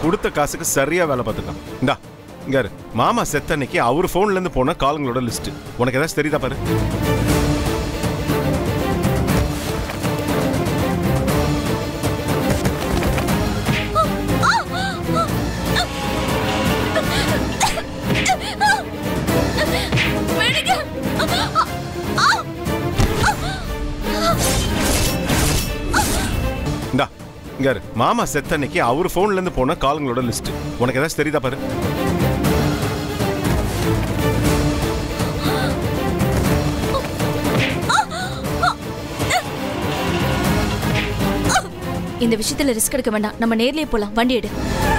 கொடுத்த காசுக்கு சரியா வேலை பார்த்துட்டான் இந்தா இங்க இரு. மாமா செத்த அன்னைக்கு அவர் போன்ல இருந்து போன காலங்களோட லிஸ்ட் உனக்கு ஏதாச்சும் தெரியுதா பாரு விடுங்க இந்தா இங்க இரு. மாமா செத்த அன்னைக்கு அவர் போன்ல இருந்து போன காலங்களோட லிஸ்ட் உனக்கு ஏதாச்சும் தெரியுதா பாரு இந்த விஷயத்துல ரிஸ்க் எடுக்க வேண்டாம் நம்ம நேர்லயே போலாம் வண்டி எடு